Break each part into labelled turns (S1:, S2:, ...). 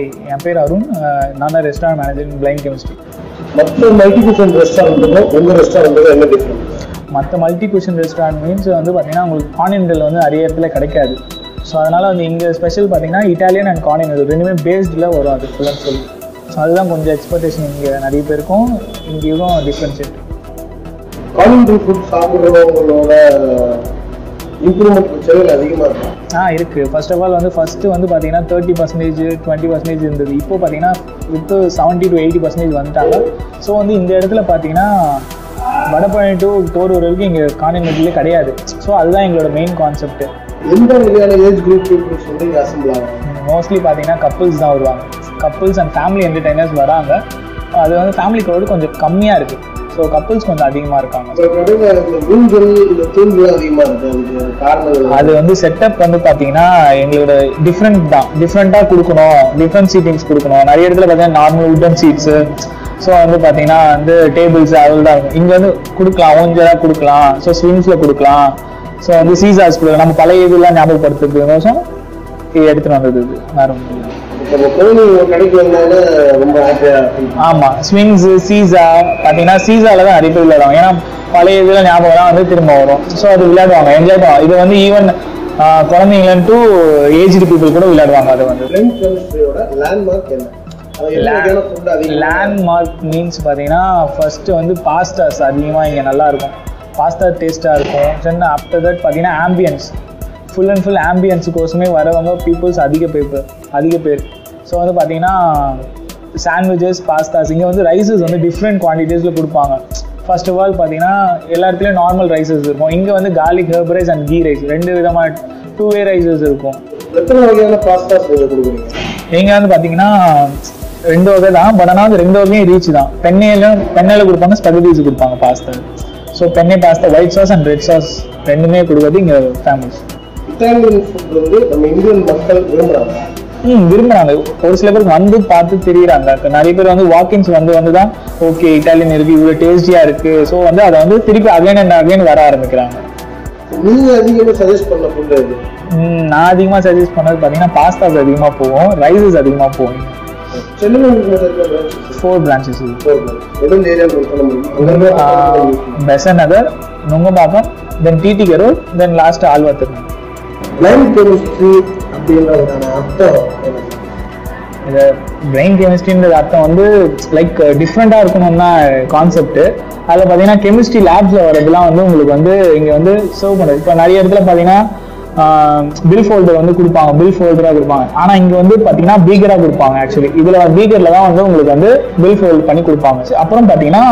S1: Hi என் பேர் அருண் அஹ் நான் தான் restaurant manager in blind chemistry
S2: மற்ற மல்டி குசன் ரெஸ்டாரண்ட்டுக்கும் உங்கள் ரெஸ்டாரண்ட்டுக்கும் என்ன டிஃப்ரெண்ட்
S1: மற்ற மல்டி குஷன் ரெஸ்டாரண்ட் மீன்ஸ் வந்து பார்த்தீங்கன்னா உங்களுக்கு கான்டினென்டல் வந்து நிறைய இடத்துல கிடைக்காது ஸோ அதனால் வந்து இங்கே ஸ்பெஷல் பார்த்தீங்கன்னா இட்டாலியன் அண்ட் கான்டினென்டல் ரெண்டுமே பேஸ்டில் வரும் அது ஃபுல் அண்ட் ஃபுல் ஸோ அதுதான் கொஞ்சம் எக்ஸ்பெக்டேஷன் இங்கே நிறைய பேருக்கும் இங்கேயும் டிஃப்ரென்ஷியேட்
S2: கான்டினென்டல் ஃபுட் சாப்பிட்றவங்களோட இம்ப்ரூவ்மெண்ட் செலவில் அதிகமாக இருக்கும்
S1: ஆ இருக்குது ஃபர்ஸ்ட் ஆஃப் ஆல் வந்து ஃபஸ்ட்டு வந்து பார்த்தீங்கன்னா தேர்ட்டி பர்சன்டேஜ் டுவெண்ட்டி பர்சன்டேஜ் இருந்தது இப்போ பார்த்தீங்கன்னா வித்து செவன்ட்டி டு எயிட்டி பர்சன்டேஜ் வந்துட்டாங்க ஸோ வந்து இந்த இடத்துல பார்த்தீங்கன்னா வடபழனி டு போரூர் வரைக்கும் இங்கே கான்டினென்ட்லேயே கிடையாது ஸோ அதுதான் எங்களோட மெயின் கான்செப்ட்
S2: எந்த வகையான ஏஜ் குரூப் பீப்புள்ஸ் வந்து இங்கே அசம்பிள் ஆகும்
S1: மோஸ்ட்லி பார்த்தீங்கன்னா கப்புள்ஸ் தான் வருவாங்க கப்புள்ஸ் அண்ட் ஃபேமிலி என்டர்டைனர்ஸ் வராங்க அது வந்து ஃபேமிலி க்ரௌடு கொஞ்சம் கம்மியாக இருக்குது ஸோ கப்புள்ஸ் கொஞ்சம் அதிகமாக இருக்காங்க
S2: இப்போ கடையில் இந்த மீன்கள் இந்த தூண்கள் அதிகமாக இருக்குது அதுக்கு காரணங்கள்
S1: அது வந்து செட்டப் வந்து பார்த்தீங்கன்னா எங்களோட டிஃப்ரெண்ட் தான் டிஃப்ரெண்ட்டாக கொடுக்கணும் டிஃப்ரெண்ட் சீட்டிங்ஸ் கொடுக்கணும் நிறைய இடத்துல பார்த்தீங்கன்னா நார்மல் உட்டன் சீட்ஸு ஸோ வந்து பார்த்தீங்கன்னா வந்து டேபிள்ஸ் அதில் தான் இருக்கும் இங்கே வந்து கொடுக்கலாம் ஊஞ்சலாக கொடுக்கலாம் ஸோ ஸ்விங்ஸில் கொடுக்கலாம் ஸோ வந்து சீசாஸ் கொடுக்கலாம் நம்ம பழைய இதெல்லாம் ஞாபகப்படுத்துறதுக்கோசம் இது எடுத்துகிட்டு வந்தது இது வேறு ஒன்றும் இல்லை
S2: இப்போ நம்ம குழந்தைங்க உங்க கடைக்கு வந்தாங்கன்னா ரொம்ப ஹாப்பியாக
S1: ஆமா ஸ்விங்ஸ் சீசா பாத்தீங்கன்னா சீசால தான் நிறைய பேர் விளையாடுவாங்க ஏன்னா பழைய இதுல ஞாபகம் வந்து திரும்ப வரும் ஸோ அது விளையாடுவாங்க என்ஜாய் பண்ணுவாங்க இது வந்து ஈவன் குழந்தைங்களன் டு ஏஜ்டு பீப்புள் கூட விளையாடுவாங்க அது வந்து
S2: பிளைன் கெமிஸ்ட்ரியோட லேண்ட்மார்க் என்ன அது என்ன வகையான ஃபுட் அதிகம்
S1: லேண்ட்மார்க் மீன்ஸ் பார்த்தீங்கன்னா ஃபர்ஸ்ட் வந்து பாஸ்தாஸ் அதிகமாக இங்கே நல்லா இருக்கும் பாஸ்தா டேஸ்ட்டாக இருக்கும் தென் ஆஃப்டர் தட் பார்த்தீங்கன்னா ஆம்பியன்ஸ் ஃபுல் அண்ட் ஃபுல் ஆம்பியன்ஸுக்கோசமே வரவங்க பீப்புள்ஸ் அதிக பேர் அதிக பேர் ஸோ வந்து பார்த்தீங்கன்னா சாண்ட்விச்சஸ் பாஸ்தாஸ் இங்கே வந்து ரைஸஸ் வந்து டிஃப்ரெண்ட் குவான்டிட்டிஸில் கொடுப்பாங்க ஃபர்ஸ்ட் ஆஃப் ஆல் பார்த்தீங்கன்னா எல்லா இடத்துலையும் நார்மல் ரைஸஸ் இருக்கும் இங்கே வந்து garlic herb rice and ghee rice ரெண்டு விதமான டூ வே ரைஸஸ் இருக்கும்
S2: எத்தனை வகையான பாஸ்தாஸ் நீங்கள் கொடுக்குறீங்க
S1: இங்கே வந்து பார்த்தீங்கன்னா ரெண்டு வகை தான் பட் ஆனால் வந்து ரெண்டு வகையும் ரீச் தான் பெண்ணையிலும் பெண்ணையில் கொடுப்பாங்க ஸ்பெகட்டிஸ் கொடுப்பாங்க pasta so penne pasta white sauce and red sauce ரெண்டுமே கொடுக்குறது இங்கே ஃபேமஸ்
S2: இட்டாலியன் ஃபுட் வந்து நம்ம இந்தியன் மக்கள் விரும்புகிறாங்க
S1: ம் விரும்புறாங்க ஒரு சில பேர் வந்து பார்த்து தெரியுறாங்க நிறைய பேர் வந்து வாக்கின்ஸ் வந்து வந்து தான் ஓகே இட்டாலியன் இருக்கு இவ்வளோ டேஸ்டியாக இருக்கு ஸோ வந்து அதை வந்து திருப்பி அகைன் அண்ட் அகைன் வர ஆரம்பிக்கிறாங்க
S2: நீங்கள் அதிகமாக சஜஸ்ட் பண்ண ஃபுட் எது
S1: ம், நான் அதிகமாக சஜஸ்ட் பண்ணது பார்த்தீங்கன்னா பாஸ்தாஸ் அதிகமாக போகும் ரைஸஸ் அதிகமாக போகும்
S2: சென்னையில் உங்களுக்கு இருக்கிற branches
S1: ஃபோர் பிரான்ச்சஸ் இது
S2: போகுது. எந்தெந்த ஏரியா சொல்ல முடியும் அங்கே
S1: பெசன் நகர் நுங்கம்பாக்கம் தென் டிடி Karur then last Alwarthur
S2: line chemistry அப்படின்றதுக்கான அர்த்தம் என்ன?
S1: இது பிரெயின் கெமிஸ்ட்ரின்றது அர்த்தம் வந்து லைக் டிஃப்ரெண்ட்டாக இருக்கணும் தான் கான்செப்ட் அதில் பார்த்தீங்கன்னா கெமிஸ்ட்ரி லேப்ஸில் வரதுலாம் வந்து உங்களுக்கு வந்து இங்கே வந்து சர்வ் பண்ணுறது இப்போ நிறைய இடத்துல பார்த்தீங்கன்னா பில் ஃபோல்டர் வந்து கொடுப்பாங்க பில் ஃபோல்டராக கொடுப்பாங்க ஆனால் இங்கே வந்து பார்த்தீங்கன்னா பீகராக கொடுப்பாங்க ஆக்சுவலி இதில் பீகரில் தான் வந்து உங்களுக்கு வந்து பில் ஃபோல்ட் பண்ணி கொடுப்பாங்க அப்புறம் பார்த்தீங்கன்னா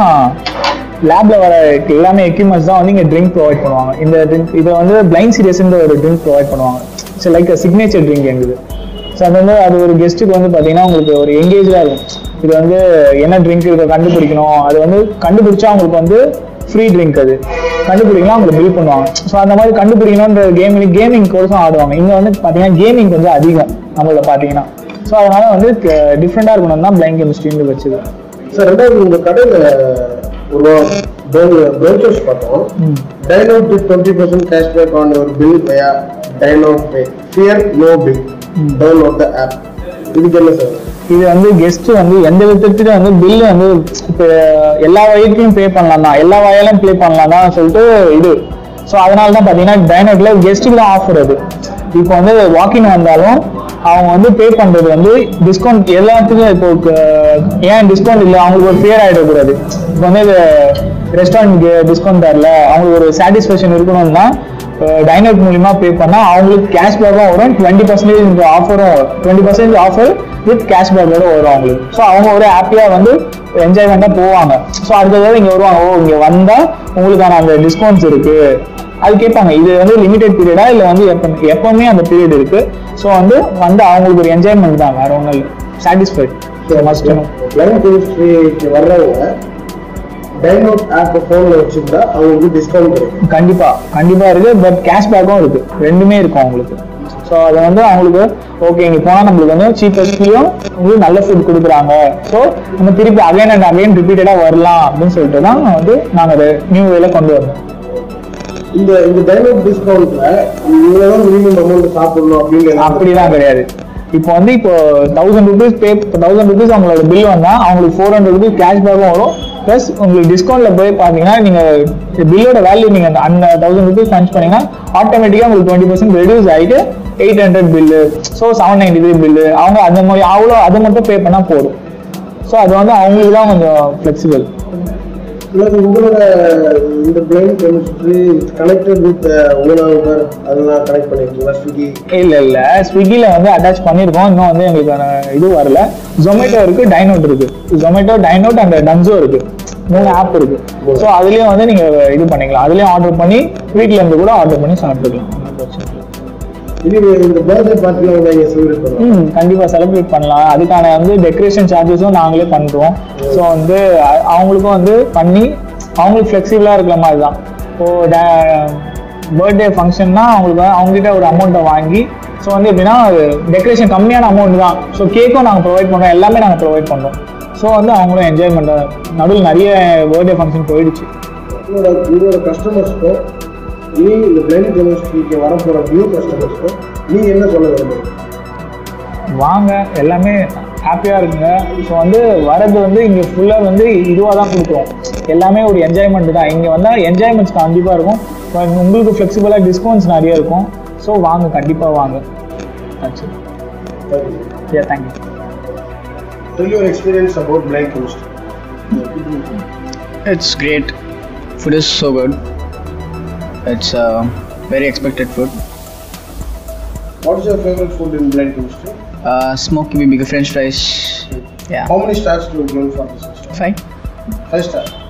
S1: லேப்ல வர எல்லாமே எக்யூப்மெண்ட்ஸ் தான் வந்து இங்கே ட்ரிங்க் ப்ரொவைட் பண்ணுவாங்க இந்த ட்ரிங்க் இதை வந்து பிளைண்ட் சீரியஸ்ன்ற ஒரு ட்ரிங்க் ப்ரொவைட் பண்ணுவாங்க ஸோ லைக் சிக்னேச்சர் ட்ரிங்க் எங்குது ஸோ அது வந்து அது ஒரு கெஸ்ட்டுக்கு வந்து பார்த்தீங்கன்னா உங்களுக்கு ஒரு எங்கேஜாக இருக்கும் இது வந்து என்ன ட்ரிங்க் இருக்க கண்டுபிடிக்கணும் அது வந்து கண்டுபிடிச்சா அவங்களுக்கு வந்து ஃப்ரீ ட்ரிங்க் அது கண்டுபிடிக்கலாம் அவங்களுக்கு பில் பண்ணுவாங்க ஸோ அந்த மாதிரி கண்டுபிடிக்கணுன்ற கேமிங் கேமிங் கோர்ஸும் ஆடுவாங்க இங்கே வந்து பார்த்தீங்கன்னா கேமிங் கொஞ்சம் அதிகம் நம்மள பார்த்தீங்கன்னா ஸோ அதனால வந்து டிஃப்ரெண்ட்டாக இருக்கணும் தான் பிளைண்ட் கெமிஸ்ட்ரின்னு வச்சுது
S2: சார் ரெண்டாவது உங்க கடையில ஒரு ப்ரௌச்சர்ஸ் பார்த்தோம் Dineout with twenty percent cashback on your bill via Dineout pay fear no bill download the app இதுக்கு என்ன சார்
S1: இது வந்து கெஸ்ட் வந்து எந்த விதத்துக்கு வந்து பில்லு வந்து இப்போ எல்லா வகைக்கும் பே பண்ணலாம் தான் எல்லா வகையிலும் ப்ளே பண்ணலாம் தான் சொல்லிட்டு இது ஸோ அதனால தான் பார்த்தீங்கன்னா டைனோட்ல கெஸ்ட்டுக்கு தான் ஆஃபர் அது இப்போ வந்து வாக்கிங் வந்தாலும் அவங்க வந்து பே பண்ணுறது வந்து டிஸ்கவுண்ட் எல்லாத்துக்கும் இப்போ க- ஏன் டிஸ்கவுண்ட் இல்லை அவங்களுக்கு ஒரு ஃபேர் ஆகிடக்கூடாது இப்போ வந்து ரெஸ்டாரண்ட்க்கு டிஸ்கவுண்ட் தரல அவங்களுக்கு ஒரு சாட்டிஸ்ஃபேக்ஷன் இருக்கணும்னா டைனோட் மூலியமா பே பண்ணா அவங்களுக்கு கேஷ்பேக்கும் வரும் டுவெண்ட்டி பர்சன்டேஜ் ஆஃபரும் வரும் டுவெண்ட்டி பர்சன்டேஜ் ஆஃபர் வித் கேஷ்பேக்கோட வரும் அவங்களுக்கு ஸோ அவங்க ஒரு ஹாப்பியாக வந்து என்ஜாய்மெண்ட்டாக போவாங்க ஸோ அடுத்தது இங்கே வருவாங்க ஓ இங்கே வந்தால் உங்களுக்கான அந்த டிஸ்கவுண்ட்ஸ் இருக்கு அது கேட்பாங்க இது வந்து லிமிடெட் பீரியடா இல்லை வந்து எப்போ எப்பவுமே அந்த பீரியட் இருக்கு ஸோ வந்து வந்து அவங்களுக்கு ஒரு என்ஜாய்மெண்ட் தான் வேற ஒன்றும் இல்லை சாட்டிஸ்ஃபைட் மஸ்ட்
S2: லைன் கெமிஸ்ட்ரிக்கு வர்றவங்க டைனோட் ஆப் ஃபோனில் வச்சுருந்தா அவங்களுக்கு டிஸ்கவுண்ட் கிடைக்கும்
S1: கண்டிப்பா கண்டிப்பா இருக்கு பட் கேஷ்பேக்கும் இருக்கு ரெண்டுமே இருக்கும் அவங்களுக்கு ஸோ அது வந்து அவங்களுக்கு ஓகே இங்க போனா நம்மளுக்கு வந்து சீப்பஸ்ட்லயும் உங்களுக்கு நல்ல ஃபுட் கொடுக்குறாங்க ஸோ நம்ம திருப்பி அகைன் அண்ட் அகைன் ரிப்பீட்டடா வரலாம் அப்படின்னு சொல்லிட்டு தான் வந்து நாங்க அதை நியூ வேல கொண்டு வந்தோம்
S2: இந்த இந்த டைனோட் டிஸ்கவுண்ட்ல இவ்வளவுதான் மினிமம் அமௌண்ட் சாப்பிடணும் அப்படின்னு
S1: அப்படிலாம் கிடையாது இப்போ வந்து இப்போ thousand rupees pay thousand rupees அவங்களோட பில் வந்தால் அவங்களுக்கு ஃபோர் ஹண்ட்ரட் ருபீஸ் கேஷ்பேக்கும் வரும் ப்ளஸ் உங்களுக்கு டிஸ்கவுண்ட்டில் போய் பார்த்தீங்கன்னா நீங்கள் பில்லோட வேல்யூ நீங்கள் அந்த அந்த தௌசண்ட் ருபீஸ் பஞ்ச் பண்ணீங்கன்னா ஆட்டோமேட்டிக்காக உங்களுக்கு டுவெண்ட்டி பர்சன்ட் ரெடியூஸ் ஆகிட்டு eight hundred bill so seven ninety three bill அவங்க அந்த மாதிரி அவ்வளோ அதை மட்டும் பே பண்ணால் போதும் ஸோ அது வந்து அவங்களுக்கு தான் கொஞ்சம் ஃப்ளெக்சிபிள்
S2: பிளஸ் உங்களோட இந்த பிளைண்ட் கெமிஸ்ட்ரி கனெக்டட் வித் ஓனா உபர் அதெல்லாம் கனெக்ட் பண்ணிருக்கீங்களா ஸ்விக்கி
S1: இல்ல இல்ல ஸ்விக்கில வந்து அட்டாச் பண்ணிருக்கோம் இன்னும் வந்து எங்களுக்கான இது வரல ஜொமேட்டோ இருக்கு டைனோட் இருக்கு ஜொமேட்டோ டைனோட் அண்ட் டன்சோ இருக்கு மூணு ஆப் இருக்கு ஸோ அதுலயும் வந்து நீங்க இது பண்ணிக்கலாம் அதுலயும் ஆர்டர் பண்ணி வீட்ல இருந்து கூட ஆர்டர் பண்ணி சாப்பிட்டுக்கலாம் ஒண்ணும் பிரச்சனை இல்ல.
S2: இது இந்த பர்த்டே பார்ட்டில உங்க இங்க செலிப்ரேட் பண்ணுவோம்
S1: ம் கண்டிப்பா செலிப்ரேட் பண்ணலாம் அதுக்கான வந்து டெக்கரேஷன் சார்ஜஸும் நாங்களே பண்றோம் ஸோ வந்து அ- அவங்களுக்கும் வந்து பண்ணி அவங்களுக்கு ஃப்ளெக்சிபிளா இருக்கிற மாதிரி தான் இப்போ பர்த்டே ஃபங்க்ஷன்னா அவங்களுக்கு வந்து அவங்ககிட்ட ஒரு அமௌண்ட்டை வாங்கி ஸோ வந்து எப்படின்னா டெக்கரேஷன் கம்மியான அமௌண்ட் தான் ஸோ கேக்கும் நாங்கள் ப்ரொவைட் பண்ணுறோம் எல்லாமே நாங்கள் ப்ரொவைட் பண்ணுறோம் ஸோ வந்து அவங்களும் என்ஜாய் பண்ணுற நடுவில் நிறைய பர்த்டே ஃபங்க்ஷன் போயிடுச்சு
S2: உங்களோட உங்களோட கஸ்டமர்ஸ்க்கும் இனி இந்த பிளைண்ட் கெமிஸ்ட்ரிக்கு வரப்போற நியூ கஸ்டமர்ஸ்க்கும் நீங்க என்ன சொல்ல விரும்புறீங்க
S1: வாங்க எல்லாமே ஹாப்பியாக இருக்குங்க ஸோ வந்து வரது வந்து இங்கே ஃபுல்லாக வந்து இதுவாக தான் கொடுக்குறோம் எல்லாமே ஒரு என்ஜாய்மெண்ட் தான் இங்கே வந்தால் என்ஜாய்மெண்ட்ஸ் கண்டிப்பாக இருக்கும் But உங்களுக்கு ஃப்ளெக்சிபிளாக டிஸ்கவுண்ட்ஸ் நிறைய இருக்கும் ஸோ வாங்க கண்டிப்பாக வாங்க ஆச்சு ஏ thank you
S2: Tell your experience about blind chemistry.
S3: It's great. Food is so good. It's uh, very expected food.
S2: What is your favorite food in blind chemistry?
S3: Uh, smoky baby French fries. Yeah.
S2: How many stars do you give for this restaurant?
S3: Fine.
S2: Five stars.